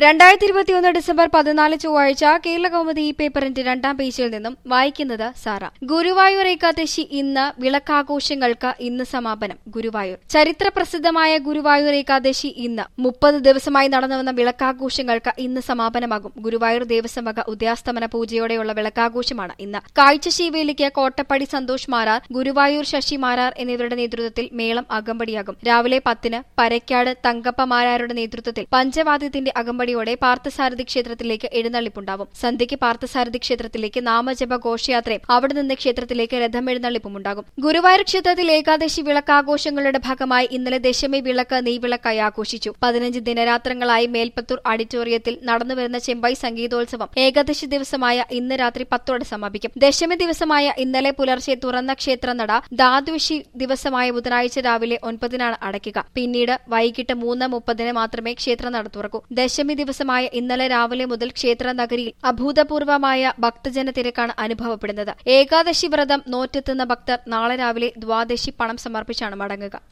രണ്ടായിരത്തി ഇരുപത്തിയൊന്ന് ഡിസംബർ പതിനാല് ചൊവ്വാഴ്ച കേരള കൗമുദി ഈ പേപ്പറിന്റെ രണ്ടാം പേജിൽ നിന്നും വായിക്കുന്നത് സാറ ഗുരുവായൂർ ഏകാദശി ഇന്ന് വിളക്കാഘോഷങ്ങൾക്ക് ഇന്ന് സമാപനം ഗുരുവായൂർ ചരിത്ര പ്രസിദ്ധമായ ഗുരുവായൂർ ഏകാദശി ഇന്ന് മുപ്പത് ദിവസമായി നടന്നുവന്ന വിളക്കാഘോഷങ്ങൾക്ക് ഇന്ന് സമാപനമാകും ഗുരുവായൂർ ദേവസ്വം വക ഉദയാസ്തമന പൂജയോടെയുള്ള വിളക്കാഘോഷമാണ് ഇന്ന് കാഴ്ചശീവേലിക്ക് കോട്ടപ്പടി സന്തോഷ് മാരാർ ഗുരുവായൂർ ശശി മാരാർ എന്നിവരുടെ നേതൃത്വത്തിൽ മേളം അകമ്പടിയാകും രാവിലെ പത്തിന് പരക്കാട് തങ്കപ്പ മാരാരുടെ നേതൃത്വത്തിൽ പഞ്ചവാദ്യത്തിന്റെ അകമ്പടിയോടെ പാർത്ഥസാരഥി ക്ഷേത്രത്തിലേക്ക് എഴുന്നള്ളിപ്പുണ്ടാവും സന്ധ്യയ്ക്ക് പാർത്ഥസാരഥി ക്ഷേത്രത്തിലേക്ക് നാമജപ ഘോഷയാത്രയും അവിടെ നിന്ന് ക്ഷേത്രത്തിലേക്ക് രഥം എഴുന്നള്ളിപ്പുമുണ്ടാകും ഗുരുവായൂർ ക്ഷേത്രത്തിൽ ഏകാദശി വിളക്കാഘോഷങ്ങളുടെ ഭാഗമായി ഇന്നലെ ദശമി വിളക്ക് നെയ്വിളക്കായി ആഘോഷിച്ചു പതിനഞ്ച് ദിനരാത്രങ്ങളായി മേൽപ്പത്തൂർ ഓഡിറ്റോറിയത്തിൽ നടന്നുവരുന്ന ചെമ്പൈ സംഗീതോത്സവം ഏകാദശി ദിവസമായ ഇന്ന് രാത്രി പത്തോടെ സമാപിക്കും ദശമി ദിവസമായ ഇന്നലെ പുലർച്ചെ തുറന്ന ക്ഷേത്രനട ദ്വാദശി ദിവസമായ ബുധനാഴ്ച രാവിലെ ഒൻപതിനാണ് അടയ്ക്കുക പിന്നീട് വൈകിട്ട് മൂന്ന് മുപ്പതിന് മാത്രമേ ക്ഷേത്രനട തുറക്കൂ ദശമി ദിവസമായ ഇന്നലെ രാവിലെ മുതൽ ക്ഷേത്ര നഗരിയിൽ അഭൂതപൂർവമായ ഭക്തജന തിരക്കാണ് അനുഭവപ്പെടുന്നത് ഏകാദശി വ്രതം നോറ്റെത്തുന്ന ഭക്തർ നാളെ രാവിലെ ദ്വാദശി പണം സമർപ്പിച്ചാണ് മടങ്ങുക